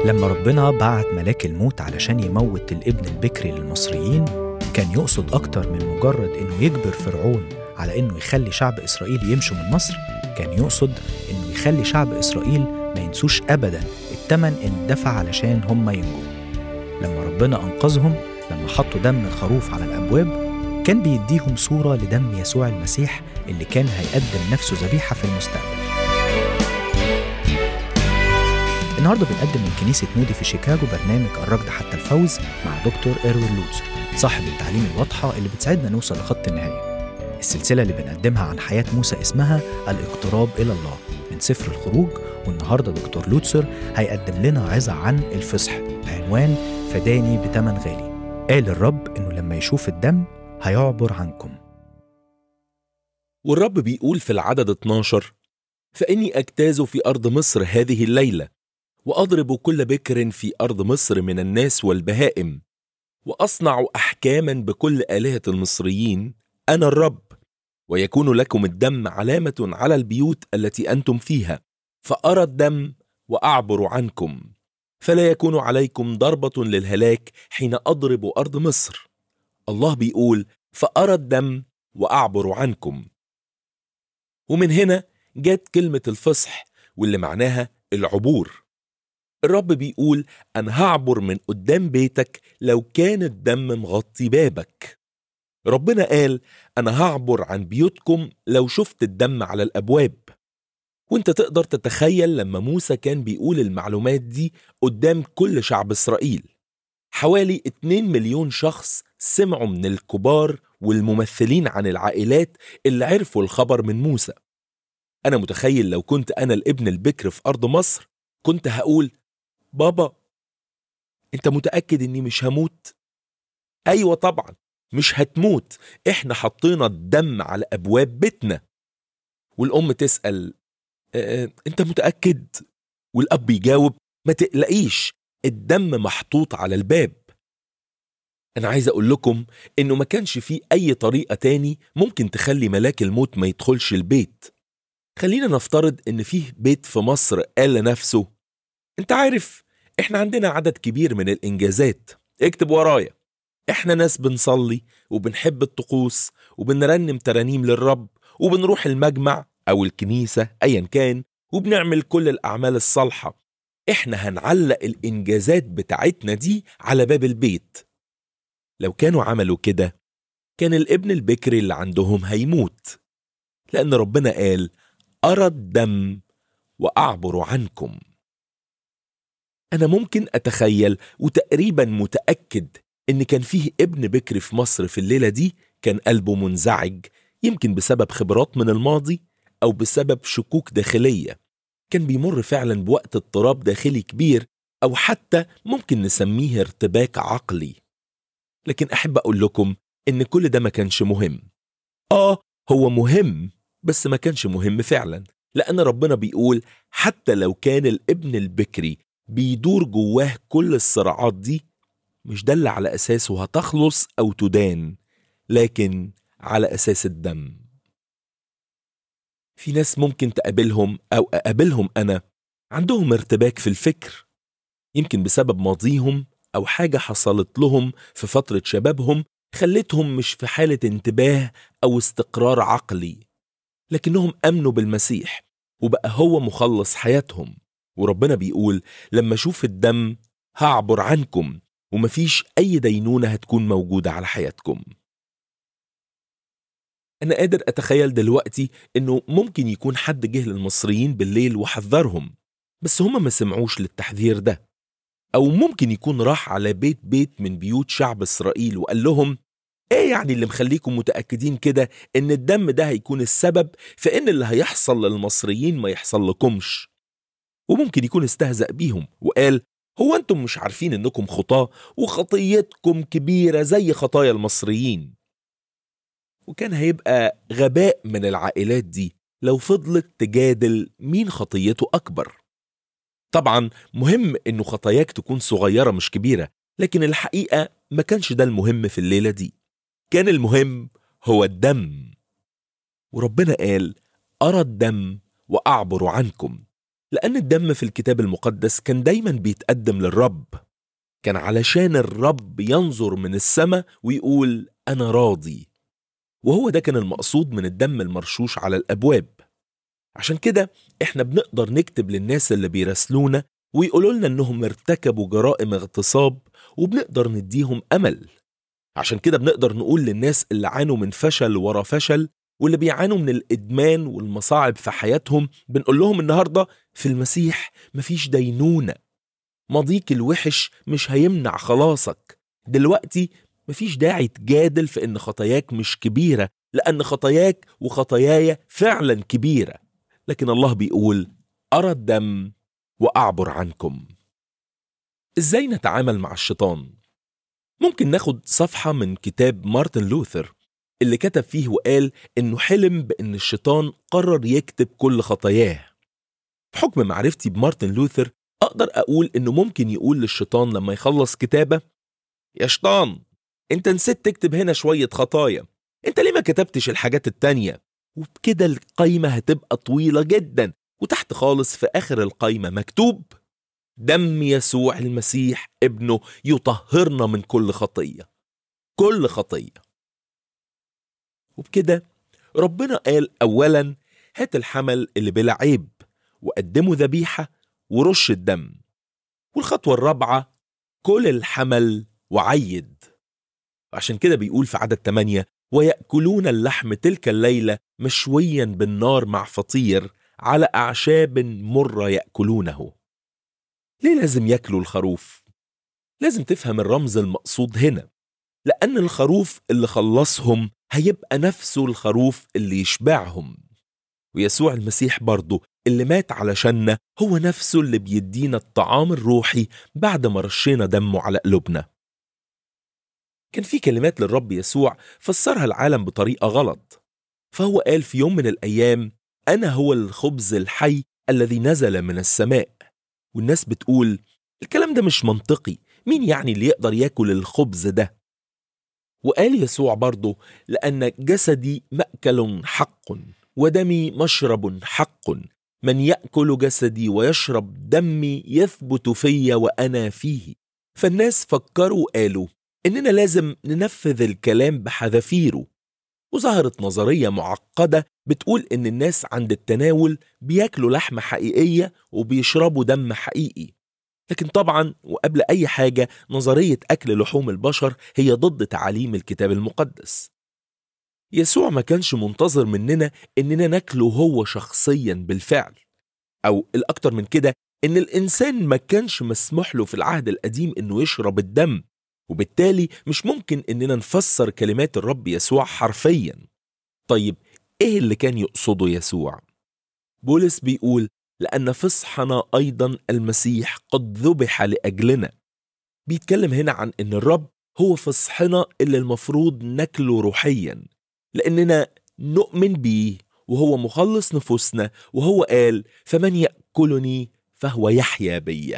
لما ربنا بعت ملاك الموت علشان يموت الابن البكري للمصريين كان يقصد أكتر من مجرد إنه يجبر فرعون على إنه يخلي شعب إسرائيل يمشوا من مصر كان يقصد إنه يخلي شعب إسرائيل ما ينسوش أبدا التمن اللي دفع علشان هم ينجوا لما ربنا أنقذهم لما حطوا دم الخروف على الأبواب كان بيديهم صورة لدم يسوع المسيح اللي كان هيقدم نفسه ذبيحة في المستقبل النهارده بنقدم من كنيسة مودي في شيكاغو برنامج الركض حتى الفوز مع دكتور إيروين لوتسر صاحب التعليم الواضحة اللي بتساعدنا نوصل لخط النهاية السلسلة اللي بنقدمها عن حياة موسى اسمها الاقتراب إلى الله من سفر الخروج والنهارده دكتور لوتسر هيقدم لنا عظة عن الفصح بعنوان فداني بتمن غالي قال الرب إنه لما يشوف الدم هيعبر عنكم والرب بيقول في العدد 12 فإني أجتاز في أرض مصر هذه الليلة وأضرب كل بكر في أرض مصر من الناس والبهائم وأصنع أحكاما بكل آلهة المصريين أنا الرب ويكون لكم الدم علامة على البيوت التي أنتم فيها فأرى الدم وأعبر عنكم فلا يكون عليكم ضربة للهلاك حين أضرب أرض مصر الله بيقول فأرى الدم وأعبر عنكم ومن هنا جت كلمة الفصح واللي معناها العبور الرب بيقول أنا هعبر من قدام بيتك لو كان الدم مغطي بابك ربنا قال أنا هعبر عن بيوتكم لو شفت الدم على الأبواب وانت تقدر تتخيل لما موسى كان بيقول المعلومات دي قدام كل شعب إسرائيل حوالي 2 مليون شخص سمعوا من الكبار والممثلين عن العائلات اللي عرفوا الخبر من موسى أنا متخيل لو كنت أنا الابن البكر في أرض مصر كنت هقول بابا أنت متأكد إني مش هموت؟ أيوة طبعا مش هتموت إحنا حطينا الدم على أبواب بيتنا والأم تسأل "آه، أنت متأكد؟ والأب يجاوب ما تقلقيش الدم محطوط على الباب أنا عايز أقول لكم إنه ما كانش فيه أي طريقة تاني ممكن تخلي ملاك الموت ما يدخلش البيت خلينا نفترض إن فيه بيت في مصر قال لنفسه أنت عارف إحنا عندنا عدد كبير من الإنجازات اكتب ورايا إحنا ناس بنصلي وبنحب الطقوس وبنرنم ترانيم للرب وبنروح المجمع أو الكنيسة أيا كان وبنعمل كل الأعمال الصالحة إحنا هنعلق الإنجازات بتاعتنا دي على باب البيت لو كانوا عملوا كده كان الابن البكري اللي عندهم هيموت لأن ربنا قال أرى الدم وأعبر عنكم أنا ممكن أتخيل وتقريبا متأكد إن كان فيه ابن بكري في مصر في الليلة دي كان قلبه منزعج يمكن بسبب خبرات من الماضي أو بسبب شكوك داخلية كان بيمر فعلا بوقت اضطراب داخلي كبير أو حتى ممكن نسميه ارتباك عقلي لكن أحب أقول لكم إن كل ده ما كانش مهم آه هو مهم بس ما كانش مهم فعلا لأن ربنا بيقول حتى لو كان الابن البكري بيدور جواه كل الصراعات دي مش ده اللي على أساسه هتخلص أو تدان لكن على أساس الدم في ناس ممكن تقابلهم أو أقابلهم أنا عندهم ارتباك في الفكر يمكن بسبب ماضيهم أو حاجة حصلت لهم في فترة شبابهم خلتهم مش في حالة انتباه أو استقرار عقلي لكنهم أمنوا بالمسيح وبقى هو مخلص حياتهم وربنا بيقول لما أشوف الدم هعبر عنكم ومفيش أي دينونة هتكون موجودة على حياتكم أنا قادر أتخيل دلوقتي إنه ممكن يكون حد جه للمصريين بالليل وحذرهم بس هما ما سمعوش للتحذير ده أو ممكن يكون راح على بيت بيت من بيوت شعب إسرائيل وقال لهم إيه يعني اللي مخليكم متأكدين كده إن الدم ده هيكون السبب في إن اللي هيحصل للمصريين ما يحصل لكمش وممكن يكون استهزأ بيهم وقال هو أنتم مش عارفين إنكم خطاة وخطيتكم كبيرة زي خطايا المصريين وكان هيبقى غباء من العائلات دي لو فضلت تجادل مين خطيته أكبر طبعا مهم إنه خطاياك تكون صغيرة مش كبيرة لكن الحقيقة ما كانش ده المهم في الليلة دي كان المهم هو الدم وربنا قال أرى الدم وأعبر عنكم لأن الدم في الكتاب المقدس كان دايما بيتقدم للرب كان علشان الرب ينظر من السماء ويقول أنا راضي وهو ده كان المقصود من الدم المرشوش على الأبواب عشان كده احنا بنقدر نكتب للناس اللي بيراسلونا ويقولوا لنا انهم ارتكبوا جرائم اغتصاب وبنقدر نديهم امل عشان كده بنقدر نقول للناس اللي عانوا من فشل ورا فشل واللي بيعانوا من الادمان والمصاعب في حياتهم بنقول لهم النهارده في المسيح مفيش دينونه ماضيك الوحش مش هيمنع خلاصك دلوقتي مفيش داعي تجادل في ان خطاياك مش كبيره لان خطاياك وخطاياي فعلا كبيره لكن الله بيقول ارى الدم واعبر عنكم ازاي نتعامل مع الشيطان ممكن ناخد صفحه من كتاب مارتن لوثر اللي كتب فيه وقال انه حلم بان الشيطان قرر يكتب كل خطاياه بحكم معرفتي بمارتن لوثر اقدر اقول انه ممكن يقول للشيطان لما يخلص كتابه يا شيطان انت نسيت تكتب هنا شويه خطايا انت ليه ما كتبتش الحاجات التانية وبكده القايمه هتبقى طويله جدا وتحت خالص في اخر القايمه مكتوب دم يسوع المسيح ابنه يطهرنا من كل خطيه كل خطيه وبكده ربنا قال اولا هات الحمل اللي بلا عيب وقدمه ذبيحه ورش الدم والخطوه الرابعه كل الحمل وعيد عشان كده بيقول في عدد 8 ويأكلون اللحم تلك الليلة مشويا بالنار مع فطير على أعشاب مرة يأكلونه ليه لازم ياكلوا الخروف؟ لازم تفهم الرمز المقصود هنا لأن الخروف اللي خلصهم هيبقى نفسه الخروف اللي يشبعهم ويسوع المسيح برضه اللي مات علشاننا هو نفسه اللي بيدينا الطعام الروحي بعد ما رشينا دمه على قلوبنا كان في كلمات للرب يسوع فسرها العالم بطريقة غلط فهو قال في يوم من الأيام أنا هو الخبز الحي الذي نزل من السماء والناس بتقول الكلام ده مش منطقي مين يعني اللي يقدر ياكل الخبز ده وقال يسوع برضه لأن جسدي مأكل حق ودمي مشرب حق من يأكل جسدي ويشرب دمي يثبت في وأنا فيه فالناس فكروا قالوا إننا لازم ننفذ الكلام بحذافيره وظهرت نظرية معقدة بتقول إن الناس عند التناول بياكلوا لحمة حقيقية وبيشربوا دم حقيقي لكن طبعا وقبل أي حاجة نظرية أكل لحوم البشر هي ضد تعاليم الكتاب المقدس يسوع ما كانش منتظر مننا إننا ناكله هو شخصيا بالفعل أو الأكتر من كده إن الإنسان ما كانش مسموح له في العهد القديم إنه يشرب الدم وبالتالي مش ممكن إننا نفسر كلمات الرب يسوع حرفيا طيب إيه اللي كان يقصده يسوع؟ بولس بيقول لأن فصحنا أيضا المسيح قد ذبح لأجلنا بيتكلم هنا عن إن الرب هو فصحنا اللي المفروض ناكله روحيا لأننا نؤمن بيه وهو مخلص نفوسنا وهو قال فمن يأكلني فهو يحيا بي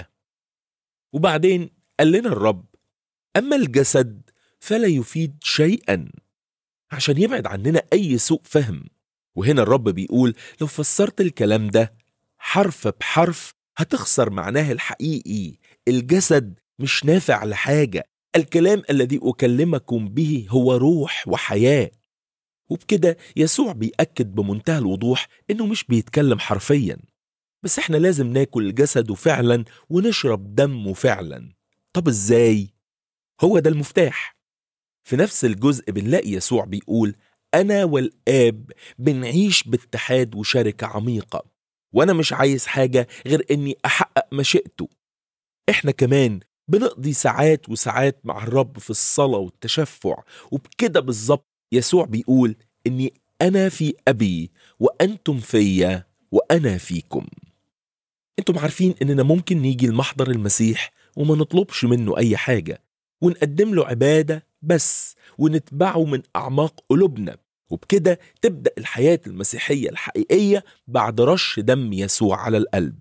وبعدين قال لنا الرب أما الجسد فلا يفيد شيئا عشان يبعد عننا أي سوء فهم وهنا الرب بيقول لو فسرت الكلام ده حرف بحرف هتخسر معناه الحقيقي الجسد مش نافع لحاجة الكلام الذي أكلمكم به هو روح وحياة وبكده يسوع بيأكد بمنتهى الوضوح إنه مش بيتكلم حرفيا بس إحنا لازم ناكل جسده فعلا ونشرب دمه فعلا طب إزاي؟ هو ده المفتاح في نفس الجزء بنلاقي يسوع بيقول أنا والآب بنعيش باتحاد وشركة عميقة وأنا مش عايز حاجة غير إني أحقق مشيئته إحنا كمان بنقضي ساعات وساعات مع الرب في الصلاة والتشفع وبكده بالظبط يسوع بيقول إني أنا في أبي وأنتم فيا وأنا فيكم أنتم عارفين إننا ممكن نيجي لمحضر المسيح وما نطلبش منه أي حاجة ونقدم له عبادة بس ونتبعه من أعماق قلوبنا وبكده تبدأ الحياة المسيحية الحقيقية بعد رش دم يسوع على القلب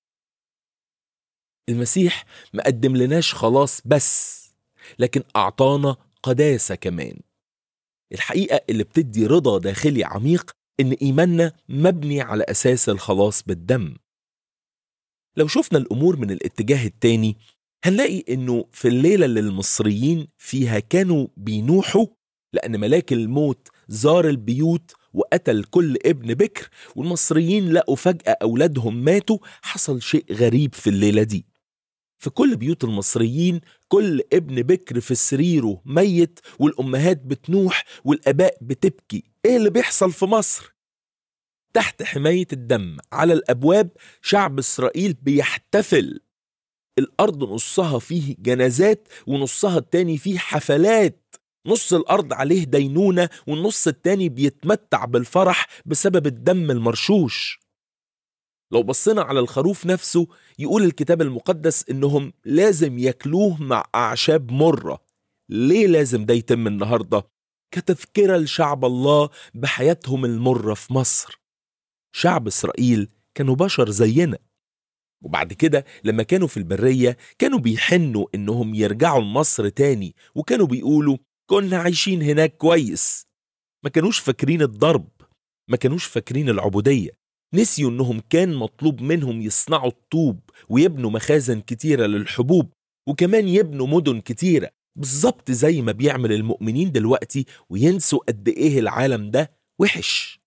المسيح ما قدم لناش خلاص بس لكن أعطانا قداسة كمان الحقيقة اللي بتدي رضا داخلي عميق إن إيماننا مبني على أساس الخلاص بالدم لو شفنا الأمور من الاتجاه التاني هنلاقي إنه في الليلة اللي المصريين فيها كانوا بينوحوا لأن ملاك الموت زار البيوت وقتل كل ابن بكر والمصريين لقوا فجأة أولادهم ماتوا حصل شيء غريب في الليلة دي في كل بيوت المصريين كل ابن بكر في سريره ميت والأمهات بتنوح والآباء بتبكي إيه اللي بيحصل في مصر؟ تحت حماية الدم على الأبواب شعب إسرائيل بيحتفل الأرض نصها فيه جنازات ونصها التاني فيه حفلات نص الأرض عليه دينونة والنص التاني بيتمتع بالفرح بسبب الدم المرشوش لو بصينا على الخروف نفسه يقول الكتاب المقدس إنهم لازم ياكلوه مع أعشاب مرة ليه لازم ده يتم النهاردة؟ كتذكرة لشعب الله بحياتهم المرة في مصر شعب إسرائيل كانوا بشر زينا وبعد كده لما كانوا في البرية كانوا بيحنوا إنهم يرجعوا لمصر تاني وكانوا بيقولوا كنا عايشين هناك كويس ما كانوش فاكرين الضرب ما كانوش فاكرين العبودية نسيوا إنهم كان مطلوب منهم يصنعوا الطوب ويبنوا مخازن كتيرة للحبوب وكمان يبنوا مدن كتيرة بالظبط زي ما بيعمل المؤمنين دلوقتي وينسوا قد إيه العالم ده وحش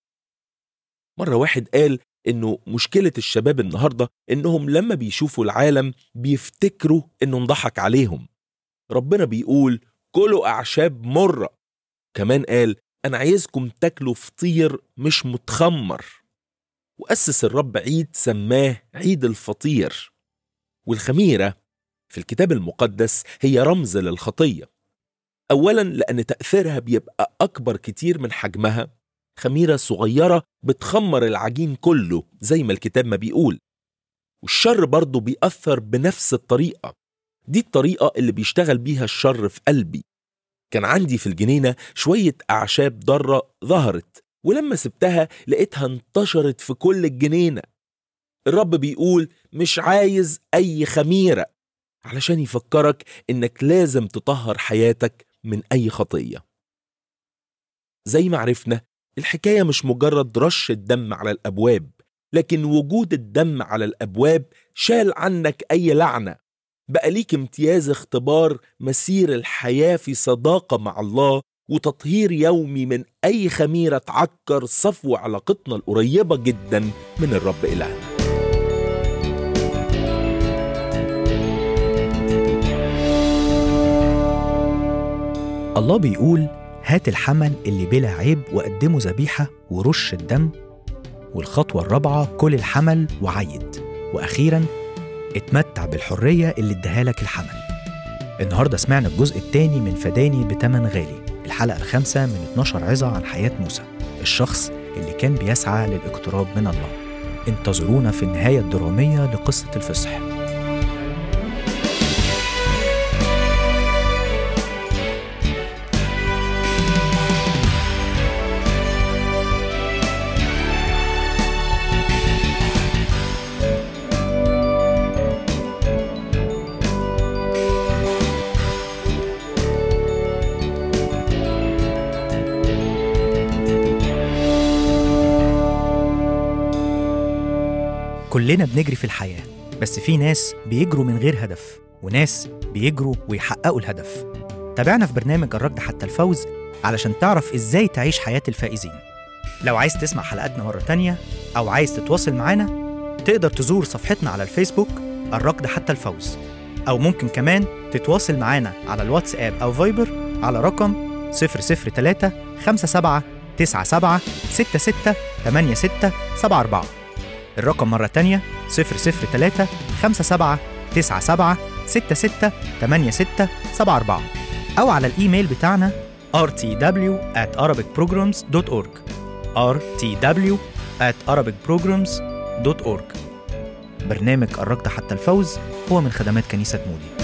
مرة واحد قال إنه مشكلة الشباب النهاردة إنهم لما بيشوفوا العالم بيفتكروا إنه انضحك عليهم ربنا بيقول كلوا أعشاب مرة كمان قال أنا عايزكم تاكلوا فطير مش متخمر وأسس الرب عيد سماه عيد الفطير والخميرة في الكتاب المقدس هي رمز للخطية أولا لأن تأثيرها بيبقى أكبر كتير من حجمها خميرة صغيرة بتخمر العجين كله زي ما الكتاب ما بيقول والشر برضه بيأثر بنفس الطريقة دي الطريقة اللي بيشتغل بيها الشر في قلبي كان عندي في الجنينة شوية أعشاب ضارة ظهرت ولما سبتها لقيتها انتشرت في كل الجنينة الرب بيقول مش عايز أي خميرة علشان يفكرك إنك لازم تطهر حياتك من أي خطية زي ما عرفنا الحكاية مش مجرد رش الدم على الأبواب لكن وجود الدم على الأبواب شال عنك أي لعنة بقى ليك امتياز اختبار مسير الحياة في صداقة مع الله وتطهير يومي من أي خميرة تعكر صفو علاقتنا القريبة جدا من الرب إلهنا الله بيقول هات الحمل اللي بلا عيب وقدمه ذبيحة ورش الدم والخطوة الرابعة كل الحمل وعيد وأخيرا اتمتع بالحرية اللي اداها لك الحمل النهاردة سمعنا الجزء الثاني من فداني بتمن غالي الحلقة الخامسة من 12 عظة عن حياة موسى الشخص اللي كان بيسعى للاقتراب من الله انتظرونا في النهاية الدرامية لقصة الفصح كلنا بنجري في الحياة بس في ناس بيجروا من غير هدف وناس بيجروا ويحققوا الهدف تابعنا في برنامج الركض حتى الفوز علشان تعرف ازاي تعيش حياة الفائزين لو عايز تسمع حلقاتنا مرة تانية أو عايز تتواصل معانا تقدر تزور صفحتنا على الفيسبوك الركض حتى الفوز أو ممكن كمان تتواصل معانا على الواتساب أو فايبر على رقم 003 57 97 66 86 74 الرقم مرة تانية 003 57 97 66 86 74 أو على الإيميل بتاعنا rtw at arabicprograms.org rtw at arabicprograms.org برنامج الركض حتى الفوز هو من خدمات كنيسة مودي